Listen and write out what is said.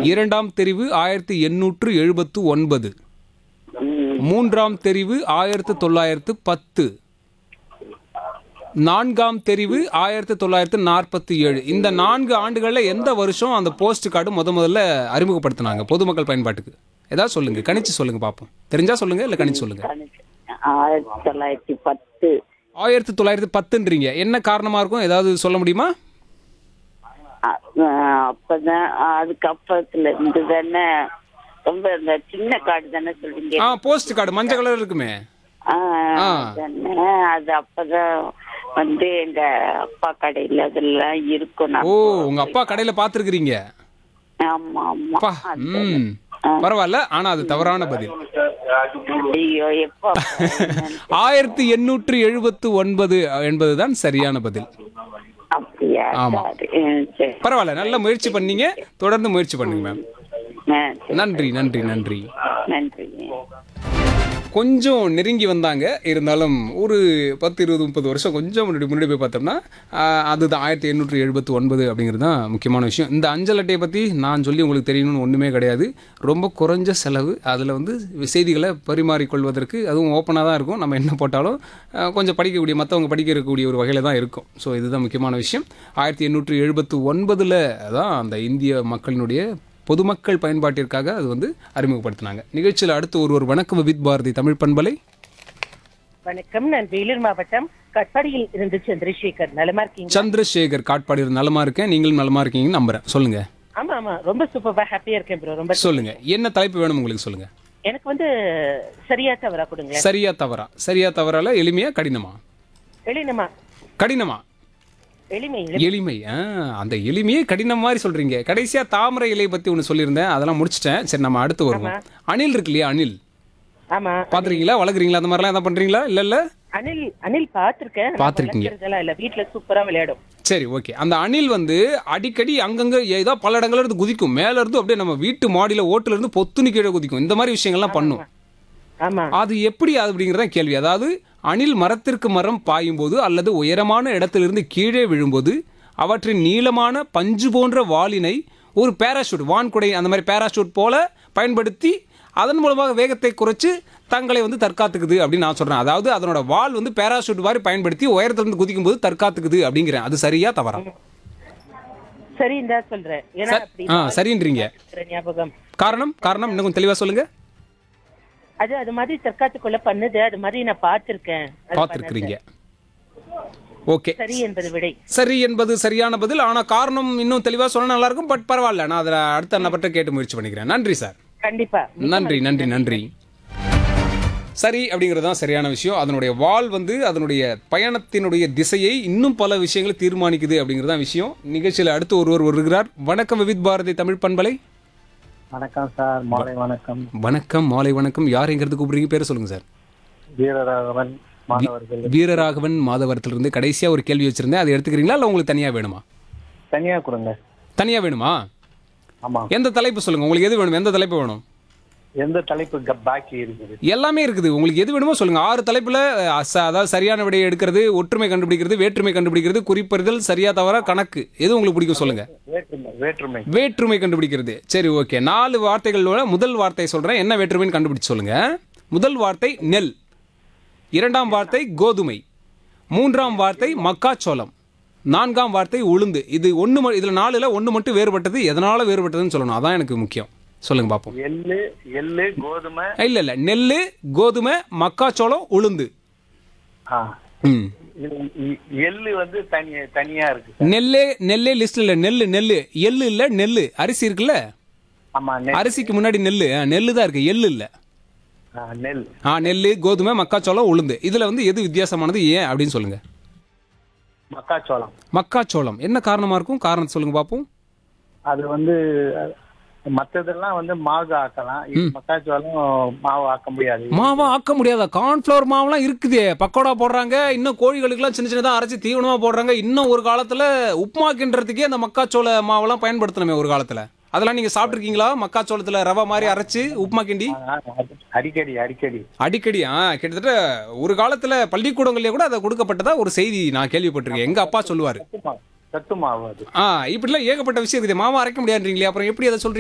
இரண்டாம் தெரிவு ஆயிரத்தி எண்ணூற்று எழுபத்து ஒன்பது ம். மூன்றாம் தெரிவு ஆயிரத்து தொள்ளாயிரத்து பத்து நான்காம் தெரிவு ஆயிரத்தி தொள்ளாயிரத்து நாற்பத்தி ஏழு இந்த நான்கு ஆண்டுகளில் எந்த வருஷம் அந்த போஸ்ட் கார்டு முத முதல்ல அறிமுகப்படுத்தினாங்க பொதுமக்கள் பயன்பாட்டுக்கு ஏதாவது சொல்லுங்க கணிச்சு சொல்லுங்க பார்ப்போம் தெரிஞ்சா சொல்லுங்க இல்லை கணிச்சு சொல்லுங்க ஆயிரத்தி தொள்ளாயிரத்தி பத்து ஆயிரத்தி தொள்ளாயிரத்தி பத்துன்றீங்க என்ன காரணமா இருக்கும் ஏதாவது சொல்ல முடியுமா அ- அஹ் அப்பதான் அதுக்கு அப்பத்துல இருந்து தானே ரொம்ப இந்த சின்ன காடு தானே சொல்றீங்க ஆ போஸ்ட் கார்டு மஞ்சள் கலர் இருக்குமே ஆ, ஆ. தானே அது அப்பதான் வந்து எங்க அப்பா கடையில அதெல்லாம் இருக்கும் நான் ஓ உங்க அப்பா கடையில பாத்துருக்கிறீங்க ஆமா ஆமா அப்பா ம் பரவாயில்ல ஆனா அது தவறான பதில் ஐயோ எப்போ ஆயிரத்தி எண்ணூற்று எழுபத்து ஒன்பது என்பதுதான் சரியான பதில் அப்படியா ஆமா. சரி ம், சரி பரவாயில்ல நல்ல முயற்சி பண்ணீங்க தொடர்ந்து முயற்சி பண்ணுங்க மேம் ஆ, சரி. நன்றி நன்றி நன்றி நன்றி கொஞ்சம் நெருங்கி வந்தாங்க இருந்தாலும் ஒரு பத்து இருபது முப்பது வருஷம் கொஞ்சம் முன்னாடி முன்னாடி போய் பார்த்தோம்னா ஆஹ், அதுதான் ஆயிரத்தி எண்ணூற்றி எழுபத்தி ஒன்பது அப்படிங்கிறது தான் முக்கியமான விஷயம் இந்த அஞ்சல் அட்டையை பற்றி நான் சொல்லி உங்களுக்கு தெரியணும்னு ஒன்றுமே கிடையாது ரொம்ப குறைஞ்ச செலவு அதில் வந்து செய்திகளை பரிமாறிக்கொள்வதற்கு அதுவும் ஓப்பனாக தான் இருக்கும் நம்ம என்ன போட்டாலும் ஆஹ், கொஞ்சம் படிக்கக்கூடிய மற்றவங்க படிக்கக்கூடிய ஒரு வகையில் தான் இருக்கும் ஸோ இதுதான் முக்கியமான விஷயம் ஆயிரத்தி எண்ணூற்றி எழுபத்தி ஒன்பதில் தான் அந்த இந்திய மக்களினுடைய பொதுமக்கள் பயன்பாட்டிற்காக அது வந்து அறிமுகப்படுத்தினாங்க நிகழ்ச்சியில் அடுத்து ஒரு ஒரு வணக்கம் வித் பாரதி தமிழ் பண்பலை வணக்கம் நான் வேலூர் மாவட்டம் கட்பாடியில் இருந்து சந்திரசேகர் நலமா இருக்கீங்க சந்திரசேகர் காட்பாடி நலமா இருக்கேன் நீங்களும் நலமா இருக்கீங்கன்னு நம்புறேன் சொல்லுங்க ஆமா ஆமா ரொம்ப சூப்பரா ஹாப்பியா இருக்கேன் ப்ரோ ரொம்ப சொல்லுங்க என்ன தலைப்பு வேணும் உங்களுக்கு சொல்லுங்க எனக்கு வந்து சரியா தவறா கொடுங்களேன் சரியா தவறா சரியா தவறால எளிமையா கடினமா எளினமா கடினமா எளிமை எளிமை ஆ, அந்த எளிமையே கடினம் மாதிரி சொல்றீங்க கடைசியா தாமரை இலை பத்தி ஒன்று சொல்லியிருந்தேன் அதெல்லாம் முடிச்சிட்டேன் சரி நம்ம அடுத்து வருவோம் அணில் இருக்கு இல்லையா அணில் ஆமா பாத்துருக்கீங்களா வளர்க்குறீங்களா அந்த மாதிரிலாம் எதாவது பண்றீங்களா இல்ல இல்ல அனில் அனில் பாத்திருக்கேன் பார்த்திருக்கீங்க. வளர்க்கறதெல்லாம் இல்ல வீட்ல சூப்பரா விளையாடும் சரி ஓகே அந்த அணில் வந்து அடிக்கடி அங்கங்க ஏதோ பல இடங்கள்ல இருந்து குதிக்கும் மேல இருந்து அப்படியே நம்ம வீட்டு மாடியில ஓட்டுல இருந்து பொத்துனு கீழே குதிக்கும் இந்த மாதிரி விஷயங்கள்லாம் பண்ணும் ஆமா அது எப்படி அது அப்படிங்கிறத கேள்வி அதாவது அணில் மரத்திற்கு மரம் பாயும் போது அல்லது உயரமான இடத்திலிருந்து கீழே விழும்போது அவற்றின் நீளமான பஞ்சு போன்ற வாளினை ஒரு பேராஷூட் வான்குடை அந்த மாதிரி பேராஷூட் போல பயன்படுத்தி அதன் மூலமாக வேகத்தை குறைச்சு தங்களை வந்து தற்காத்துக்குது அப்படின்னு நான் சொல்றேன் அதாவது அதனோட வால் வந்து பேராஷூட் மாதிரி பயன்படுத்தி உயரத்திலிருந்து குதிக்கும் போது தற்காத்துக்குது அப்படிங்கிறேன் அது சரியா தவறா சரி இந்தா சொல்றேன் ஏன்னா சரி. அப்படி ஆ சரின்றீங்க இருக்கிற ஞாபகம் காரணம் காரணம் இன்னும் கொஞ்சம் தெளிவா சொல்லுங்க அது அது மாதிரி தற்காத்துக்குள்ள பண்ணுது அது மாதிரி நான் பார்த்திருக்கேன் அது பார்த்துருக்கிறீங்க ஓகே சரி என்பது விடை சரி என்பது சரியான பதில் ஆனா காரணம் இன்னும் தெளிவா சொன்னா நல்லா இருக்கும் பட் பரவாயில்ல நான் அதில் அடுத்த நபர்கிட்ட கேட்டு முயற்சி பண்ணிக்கிறேன் நன்றி சார் கண்டிப்பா நன்றி நன்றி நன்றி சரி அப்படிங்கிறது தான் சரியான விஷயம் அதனுடைய வால் வந்து அதனுடைய பயணத்தினுடைய திசையை இன்னும் பல விஷயங்களை தீர்மானிக்குது அப்படிங்கிறது தான் விஷயம் நிகழ்ச்சியில் அடுத்து ஒருவர் வருகிறார் வணக்கம் விவித் பாரதி தமிழ் பண்பலை வணக்கம் சார் மாலை வணக்கம் வணக்கம் மாலை வணக்கம் யார் எங்கிறது கூப்பிடுறீங்க பேரை சொல்லுங்க சார் வீரராகவன் மாணவர்கள் வீரராகவன் மாதவரத்திலிருந்து கடைசியா ஒரு கேள்வி வச்சிருந்தேன் அதை எடுத்துக்கிறீங்களா இல்லை உங்களுக்கு தனியா வேணுமா தனியா கொடுங்க தனியா வேணுமா ஆமா எந்த தலைப்பு சொல்லுங்க உங்களுக்கு எது வேணும் எந்த தலைப்பு வேணும் எந்த தலைப்பு க- பாக்கி இருக்குது எல்லாமே இருக்குது உங்களுக்கு எது வேணுமோ சொல்லுங்க ஆறு தலைப்புல அஹ், ச- அதாவது சரியான விடையை எடுக்கிறது ஒற்றுமை கண்டுபிடிக்கிறது வேற்றுமை கண்டுபிடிக்கிறது குறிப்பறிதல் சரியா தவறா கணக்கு எது உங்களுக்கு பிடிக்கும் சொல்லுங்க வேற்றுமை வேற்றுமை வேற்றுமை கண்டுபிடிக்கிறது சரி ஓகே நாலு வார்த்தைகளோட முதல் வார்த்தை சொல்றேன் என்ன வேற்றுமைன்னு கண்டுபிடிச்சு சொல்லுங்க முதல் வார்த்தை நெல் இரண்டாம் வார்த்தை கோதுமை மூன்றாம் வார்த்தை மக்காச்சோளம் நான்காம் வார்த்தை உளுந்து இது ஒன்று இதில் நாலுல ஒன்று மட்டும் வேறுபட்டது எதனால வேறுபட்டதுன்னு சொல்லணும் அதான் எனக்கு முக்கியம் சொல்லுங்க பார்ப்போம் எள்ளு எள்ளு கோதுமை இல்ல இல்ல நெல்லு கோதுமை மக்காச்சோளம் உளுந்து ஆ. ம் இது இ- எள்ளு வந்து தனி தனியா இருக்கு நெல்லே நெல்லே லிஸ்ட்ல இல்ல நெல்லு நெல்லு எள்ளு இல்ல நெல்லு அரிசி இருக்குல்ல ஆமா நெல் அரிசிக்கு முன்னாடி நெல்லு ஆ, நெல்லு தான் இருக்கு எள்ளு இல்ல ஆ, நெல் ஆ நெல்லு கோதுமை மக்காச்சோளம் உளுந்து இதுல வந்து எது வித்தியாசமானது ஏன் அப்படின்னு சொல்லுங்க மக்காச்சோளம் மக்காச்சோளம் என்ன காரணமா இருக்கும் காரணம் சொல்லுங்க பாப்போம் அது வந்து மத்ததெல்லாம் வந்து மாவு ஆக்கலாம் இது மக்காச்சோளம் மாவு ஆக்க முடியாது மாவா ஆக்க முடியாதா கார்ன்ஃபிளவர் மாவுலாம் இருக்குதே பக்கோடா போடுறாங்க இன்னும் கோழிகளுக்குலாம் சின்ன சின்னதா அரைச்சு தீவனமா போடுறாங்க இன்னும் ஒரு காலத்துல உப்புமா கிண்டுறதுக்கே அந்த மக்காச்சோள மாவெல்லாம் பயன்படுத்தணுமே ஒரு காலத்துல அதெல்லாம் நீங்க சாப்பிட்டுருக்கீங்களா மக்காச்சோளத்துல ரவை மாதிரி அரைச்சு உப்புமா கிண்டி ஆ, அடிக்கடி அடிக்கடி அடிக்கடி ஆ கிட்டத்தட்ட ஒரு காலத்துல பள்ளிக்கூடங்கள்லயே கூட அதை கொடுக்கப்பட்டதா ஒரு செய்தி நான் கேள்விப்பட்டிருக்கேன் எங்க அப்பா சொல்லுவாரு சத்து மாவு சத்து மாவு அது ஆ இப்படிலாம் ஏகப்பட்ட விஷயம் இருக்குது மாமா அரைக்க முடியாதுன்றீங்களே அப்புறம் எப்படி அதை சொல்றீங்க